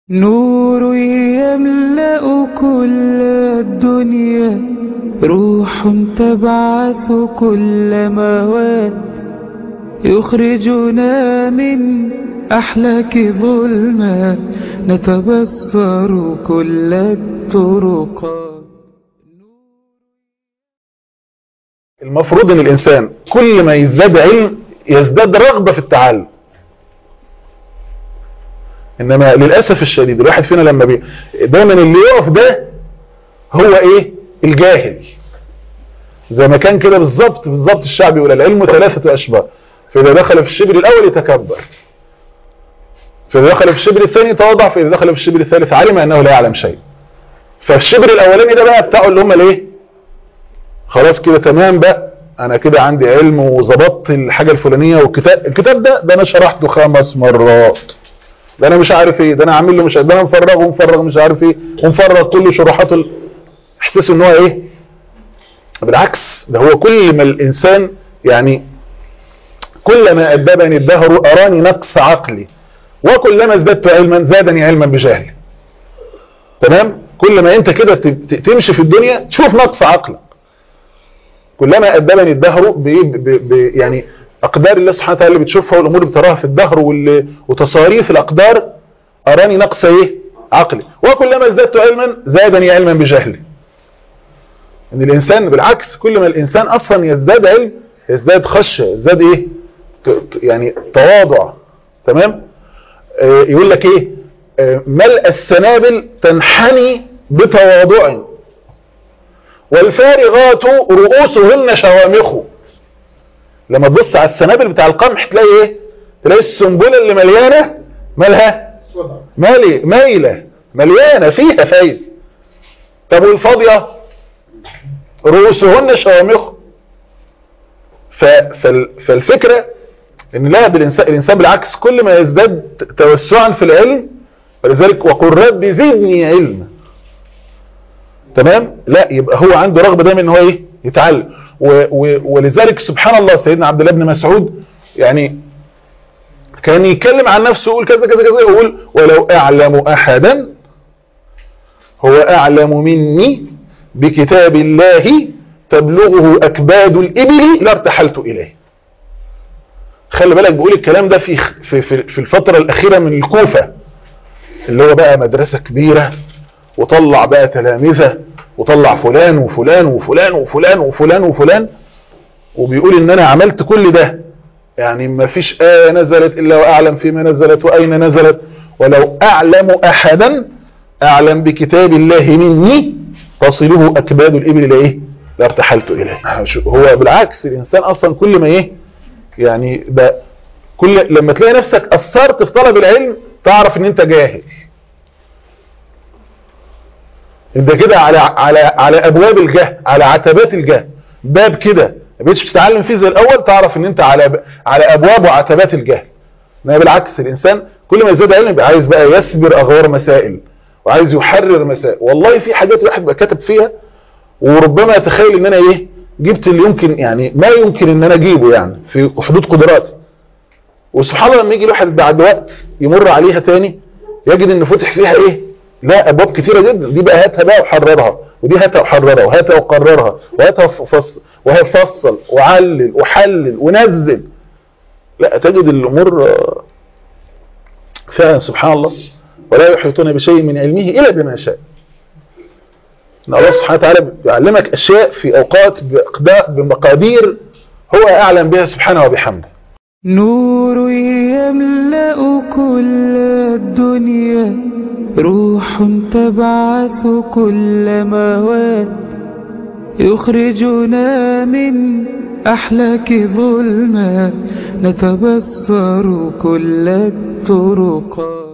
نور يملأ كل الدنيا روح تبعث كل مواد يخرجنا من أحلاك ظلمات نتبصر كل الطرقات المفروض ان الانسان كل ما يزداد علم يزداد رغبة في التعلم انما للأسف الشديد الواحد فينا لما بي دايما اللي يقف ده هو ايه الجاهل زي ما كان كده بالظبط بالظبط الشعب يقول العلم ثلاثة اشبار فاذا دخل في الشبر الاول يتكبر فاذا دخل في الشبر الثاني تواضع فاذا دخل في الشبر الثالث علم انه لا يعلم شيء فالشبر الاولاني ده بقى بتاعه اللي هم الايه خلاص كده تمام بقى انا كده عندي علم وظبطت الحاجة الفلانية والكتاب الكتاب ده ده انا شرحته خمس مرات ده انا مش عارف ايه ده انا عامل له مش ده انا مفرغ ومفرغ مش عارف ايه ومفرغ كل شروحات ال... احساسه ان هو ايه بالعكس ده هو كل ما الانسان يعني كلما ادبني الدهر اراني نقص عقلي وكلما ازددت علما زادني علما بجهلي تمام كل ما انت كده تمشي في الدنيا تشوف نقص عقلك كلما ادبني الدهر ب ب يعني اقدار الله سبحانه وتعالى اللي بتشوفها والامور اللي بتراها في الدهر وتصاريف الاقدار اراني نقص ايه عقلي وكلما ازددت علما زادني علما بجهلي ان الانسان بالعكس كل ما الانسان اصلا يزداد علم يزداد خشيه يزداد ايه يعني تواضع تمام آه يقول لك ايه آه ملء السنابل تنحني بتواضع والفارغات رؤوسهن شوامخ لما تبص على السنابل بتاع القمح تلاقي ايه تلاقي السنبله اللي مليانه مالها مالي مايله مليانه فيها فايد طب والفاضيه رؤوسهن شوامخ فالفكره ان لا بالانسان الانسان بالعكس كل ما يزداد توسعا في العلم ولذلك وقل رب زدني علما تمام لا يبقى هو عنده رغبه دايما ان هو ايه يتعلم و و ولذلك سبحان الله سيدنا عبد الله بن مسعود يعني كان يتكلم عن نفسه يقول كذا كذا كذا يقول ولو اعلم احدا هو اعلم مني بكتاب الله تبلغه اكباد الابل لارتحلت اليه خلي بالك بقول الكلام ده في في في الفتره الاخيره من الكوفه اللي هو بقى مدرسه كبيره وطلع بقى تلامذة وطلع فلان وفلان وفلان وفلان وفلان وفلان وبيقول ان انا عملت كل ده يعني ما فيش آية نزلت الا واعلم فيما نزلت واين نزلت ولو اعلم احدا اعلم بكتاب الله مني تصله اكباد الابل لايه لارتحلت اليه هو بالعكس الانسان اصلا كل ما ايه يعني ده كل لما تلاقي نفسك اثرت في طلب العلم تعرف ان انت جاهل انت كده على على على ابواب الجهل على عتبات الجهل باب كده ما بقتش بتتعلم فيه زي الاول تعرف ان انت على على ابواب وعتبات الجهل انما بالعكس الانسان كل ما يزداد علم يبقى عايز بقى يسبر اغوار مسائل وعايز يحرر مسائل والله في حاجات الواحد بقى كاتب فيها وربما يتخيل ان انا ايه جبت اللي يمكن يعني ما يمكن ان انا اجيبه يعني في حدود قدراتي وسبحان الله لما يجي الواحد بعد وقت يمر عليها تاني يجد ان فتح فيها ايه لا ابواب كتيره جدا دي بقى هاتها بقى وحررها ودي هاتها وحررها وهاتها وقررها وهاتها وفصل وفصل وعلل وحلل ونزل لا تجد الامور فعلا سبحان الله ولا يحيطون بشيء من علمه الا بما شاء ان الله سبحانه وتعالى بيعلمك اشياء في اوقات بمقادير هو اعلم بها سبحانه وبحمده نور يملأ كل الدنيا روح تبعث كل مواد يخرجنا من أحلاك ظلمات نتبصر كل الطرقات